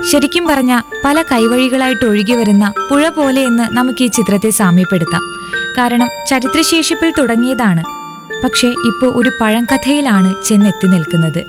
ശരിക്കും പറഞ്ഞ പല കൈവഴികളായിട്ട് ഒഴുകി വരുന്ന പുഴ പോലെയെന്ന് നമുക്ക് ഈ ചിത്രത്തെ സാമ്യപ്പെടുത്താം കാരണം ചരിത്രശേഷിപ്പിൽ തുടങ്ങിയതാണ് പക്ഷേ ഇപ്പോൾ ഒരു പഴങ്കഥയിലാണ് ചെന്നെത്തി നിൽക്കുന്നത്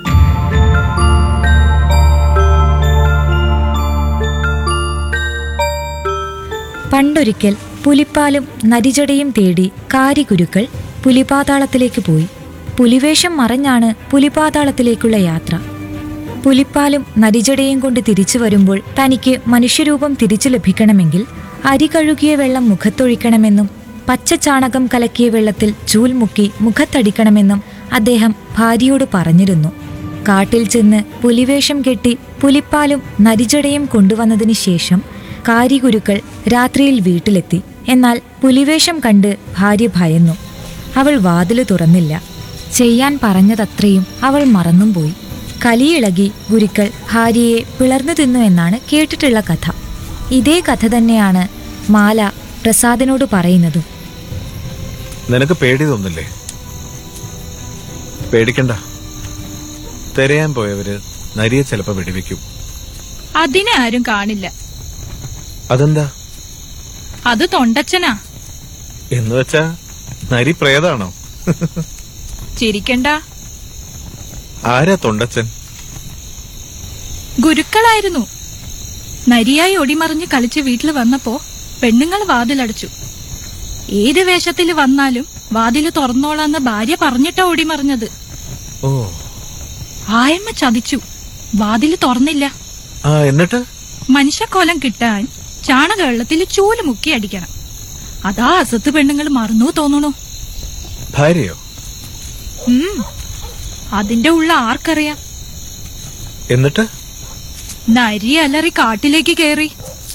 പണ്ടൊരിക്കൽ പുലിപ്പാലും നരിജടയും തേടി കാരിഗുരുക്കൾ പുലിപാതാളത്തിലേക്ക് പോയി പുലിവേഷം മറഞ്ഞാണ് പുലിപാതാളത്തിലേക്കുള്ള യാത്ര പുലിപ്പാലും നരിജടയും കൊണ്ട് തിരിച്ചു വരുമ്പോൾ തനിക്ക് മനുഷ്യരൂപം തിരിച്ചു ലഭിക്കണമെങ്കിൽ അരി കഴുകിയ വെള്ളം മുഖത്തൊഴിക്കണമെന്നും പച്ച ചാണകം കലക്കിയ വെള്ളത്തിൽ ചൂൽ മുക്കി മുഖത്തടിക്കണമെന്നും അദ്ദേഹം ഭാര്യയോട് പറഞ്ഞിരുന്നു കാട്ടിൽ ചെന്ന് പുലിവേഷം കെട്ടി പുലിപ്പാലും നരിജടയും കൊണ്ടുവന്നതിന് ശേഷം കാരിഗുരുക്കൾ രാത്രിയിൽ വീട്ടിലെത്തി എന്നാൽ പുലിവേഷം കണ്ട് ഭാര്യ ഭയന്നു അവൾ വാതില് തുറന്നില്ല ചെയ്യാൻ പറഞ്ഞതത്രയും അവൾ മറന്നും പോയി കലിയിളകി ഗുരുക്കൾ ഭാര്യയെ പിളർന്നു തിന്നു എന്നാണ് കേട്ടിട്ടുള്ള കഥ ഇതേ കഥ തന്നെയാണ് മാല പ്രസാദിനോട് പറയുന്നതും നിനക്ക് പേടി തോന്നില്ലേ പേടിക്കണ്ട തിരയാൻ പോയവര് നരിയെ ചിലപ്പോ വെടിവെക്കും അതിനെ ആരും കാണില്ല അതെന്താ അത് തൊണ്ടച്ചനാ എന്ന് വെച്ചാ നരി പ്രേതാണോ ചിരിക്കണ്ട ആരാ തൊണ്ടച്ചൻ ഗുരുക്കളായിരുന്നു നരിയായി ഒടിമറിഞ്ഞ് കളിച്ച് വീട്ടിൽ വന്നപ്പോ പെണ്ണുങ്ങൾ വാതിലടച്ചു ഏത് വേഷത്തിൽ വന്നാലും വാതില് തുറന്നോളാന്ന് ഭാര്യ പറഞ്ഞിട്ടാ ഓടിമറിഞ്ഞത് ഓ ആയമ്മ ചതിച്ചു വാതില് തുറന്നില്ല ആ എന്നിട്ട് മനുഷ്യക്കോലം കിട്ടാൻ ചാണക വെള്ളത്തിൽ ചൂല് മുക്കി അടിക്കണം അതാ അസത്ത് പെണ്ണുങ്ങൾ മറന്നു തോന്നണു ഭാര്യയോ ഉം അതിന്റെ ഉള്ള ആർക്കറിയാം എന്നിട്ട് നരി അലറി കാട്ടിലേക്ക് കയറി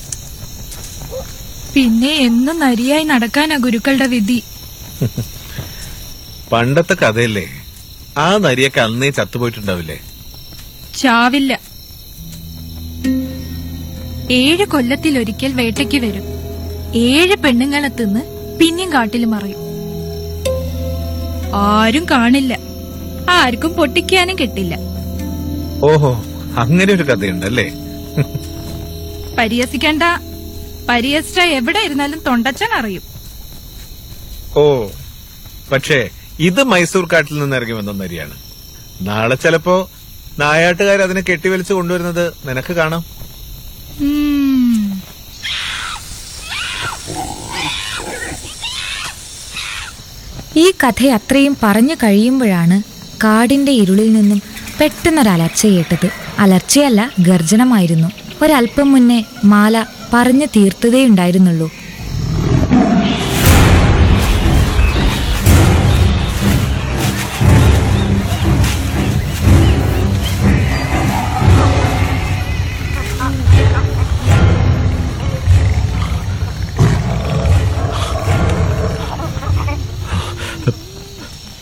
പിന്നെ എന്നും നരിയായി നടക്കാനാ ഗുരുക്കളുടെ വിധി പണ്ടത്തെ കഥയല്ലേ ആ നരിയൊക്കെ അന്നേ ചത്തുപോയിട്ടുണ്ടാവില്ലേ ചാവില്ല ഏഴ് കൊല്ലത്തിലൊരിക്കൽ വേട്ടയ്ക്ക് വരും ഏഴ് പെണ്ണുങ്ങളെ തിന്ന് പിന്നെയും കാട്ടിൽ മറയും ആരും കാണില്ല ആർക്കും പൊട്ടിക്കാനും കിട്ടില്ല ഓഹോ അങ്ങനെ ഒരു കഥയുണ്ടല്ലേ പരിഹസിക്കണ്ട പരിഹസിച്ച എവിടെ ഇരുന്നാലും തൊണ്ടച്ചൻ അറിയും ഓ പക്ഷേ ഇത് മൈസൂർ കാട്ടിൽ നിന്ന് ഇറങ്ങി വന്ന നരിയാണ് നാളെ ചിലപ്പോ നായാട്ടുകാർ അതിനെ കെട്ടിവലിച്ച് കൊണ്ടുവരുന്നത് നിനക്ക് കാണാം ഉം. ഈ കഥ അത്രയും പറഞ്ഞു കഴിയുമ്പോഴാണ് കാടിന്റെ ഇരുളിൽ നിന്നും പെട്ടെന്നൊരു അലർച്ച കേട്ടത് അലർച്ചയല്ല ഗർജനമായിരുന്നു ഒരല്പം മുന്നേ മാല പറഞ്ഞു തീർത്തതേ ഉണ്ടായിരുന്നുള്ളൂ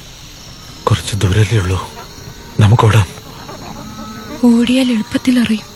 കുറച്ച് ദൂരല്ലേ ഉള്ളൂ നമുക്കോടാം ഓടിയാൽ എളുപ്പത്തിൽ അറിയും